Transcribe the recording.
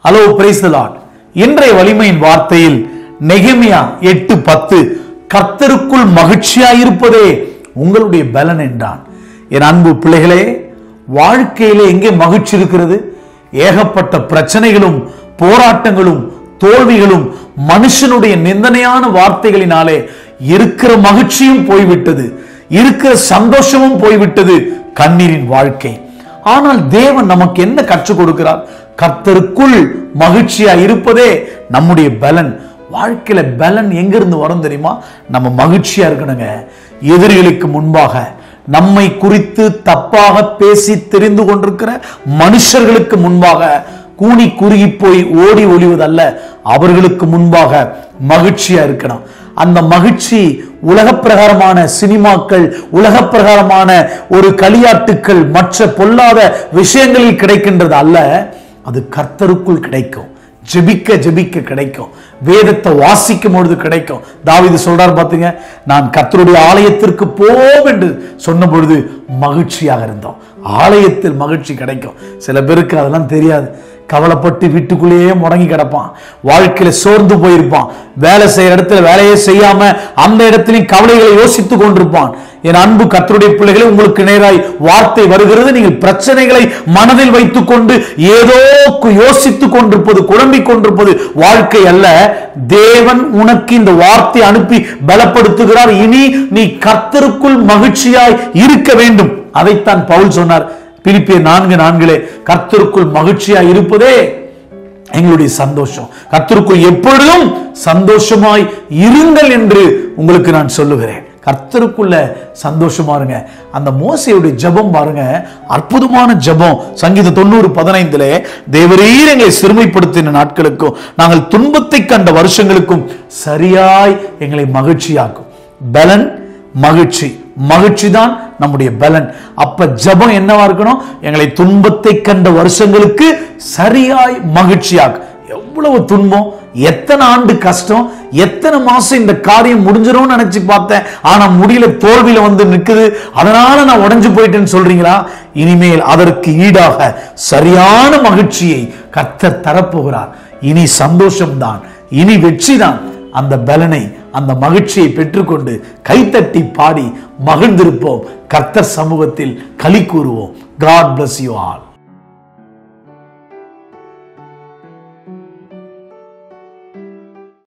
hello price Lord இன்றைய வலிமையின் வார்த்தையில் நெகமியா எட்டு பத்து கர்த்தருக்குள் மகிழ்ச்சியாயிருப்பதே உங்களுடைய பலன் என்றான் என் அன்பு பிள்ளைகளே வாழ்க்கையிலே எங்கே மகிழ்ச்சி இருக்கிறது ஏகப்பட்ட பிரச்சனைகளும் போராட்டங்களும் தோல்விகளும் மனுஷனுடைய நிந்தனையான வார்த்தைகளினாலே இருக்கிற மகிழ்ச்சியும் போய்விட்டது இருக்கிற சந்தோஷமும் போய்விட்டது கண்ணீரின் வாழ்க்கை ஆனால் தேவன் நமக்கு என்ன கற்றுக் கொடுக்கிறார் கர்த்தருக்குள் மகிழ்ச்சியா இருப்பதே நம்முடைய பலன் வாழ்க்கையில பலன் எங்கிருந்து வரும் தெரியுமா நம்ம மகிழ்ச்சியா இருக்கணுங்க எதிரிகளுக்கு முன்பாக நம்மை குறித்து தப்பாக பேசி தெரிந்து கொண்டிருக்கிற மனுஷர்களுக்கு முன்பாக கூனி குறுகி போய் ஓடி ஒளிவதல்ல அவர்களுக்கு முன்பாக மகிழ்ச்சியா இருக்கணும் அந்த மகிழ்ச்சி உலக பிரகாரமான சினிமாக்கள் உலக பிரகாரமான ஒரு களியாட்டுக்கள் மற்ற பொல்லாத விஷயங்களில் கிடைக்கின்றது அல்ல அது கர்த்தருக்குள் கிடைக்கும் ஜெபிக்க ஜெபிக்க கிடைக்கும் வேதத்தை வாசிக்கும் பொழுது கிடைக்கும் தாவீது சொல்றார் பாத்தீங்க நான் கர்த்தருடைய ஆலயத்திற்கு போம் என்று சொன்ன பொழுது மகிழ்ச்சியாக இருந்தோம் ஆலயத்தில் மகிழ்ச்சி கிடைக்கும் சில பேருக்கு அதெல்லாம் தெரியாது கவலைப்பட்டு வீட்டுக்குள்ளேயே முடங்கி கிடப்பான் வாழ்க்கையில சோர்ந்து போயிருப்பான் வேலை செய்யற இடத்துல வேலையே செய்யாம அந்த இடத்திலையும் கவலைகளை யோசித்துக் கொண்டிருப்பான் என் அன்பு கத்தருடைய பிள்ளைகளை உங்களுக்கு நேராய் வார்த்தை வருகிறது நீங்கள் பிரச்சனைகளை மனதில் வைத்துக் கொண்டு ஏதோ கு- யோசித்துக் கொண்டிருப்பது குழம்பிக் கொண்டிருப்பது வாழ்க்கை அல்ல தேவன் உனக்கு இந்த வார்த்தை அனுப்பி பலப்படுத்துகிறார் இனி நீ கர்த்தருக்குள் மகிழ்ச்சியாய் இருக்க வேண்டும் அதைத்தான் பவுல் சொன்னார் பிலிப்பியர் நான்கு நான்கிலே கர்த்தருக்குள் மகிழ்ச்சியா இருப்பதே எங்களுடைய சந்தோஷம் கர்த்தருக்குள் எப்பொழுதும் சந்தோஷமாய் இருங்கள் என்று உங்களுக்கு நான் சொல்லுகிறேன் கர்த்தருக்குள்ள சந்தோஷமா இருங்க அந்த மோசையுடைய ஜெபம் பாருங்க அற்புதமான ஜெபம் சங்கீத தொண்ணூறு பதினைந்துல தேவரீர் எங்களை சிறுமைப்படுத்தின நாட்களுக்கும் நாங்கள் துன்பத்தை கண்ட வருஷங்களுக்கும் சரியாய் எங்களை மகிழ்ச்சியாக்கும் பலன் மகிழ்ச்சி மகிழ்ச்சி தான் நம்முடைய பலன் அப்ப ஜெபம் என்னவா இருக்கணும் எங்களை துன்பத்தை கண்ட வருஷங்களுக்கு சரியாய் மகிழ்ச்சியாக்கும் எவ்வளவு துன்பம் எத்தனை ஆண்டு கஷ்டம் எத்தனை மாசம் இந்த காரியம் முடிஞ்சிரும்னு நினைச்சு பார்த்தேன் ஆனா முடியல தோல்வியில வந்து நிக்குது அதனால நான் உடைஞ்சு போயிட்டேன்னு சொல்றீங்களா இனிமேல் அதற்கு ஈடாக சரியான மகிழ்ச்சியை கர்த்தர் தரப்போகிறார் இனி சந்தோஷம்தான் இனி வெற்றிதான் அந்த பலனை அந்த மகிழ்ச்சியை பெற்றுக்கொண்டு கைத்தட்டி பாடி மகிழ்ந்திருப்போம் கர்த்தர் சமூகத்தில் களி கூறுவோம் காட் bless you all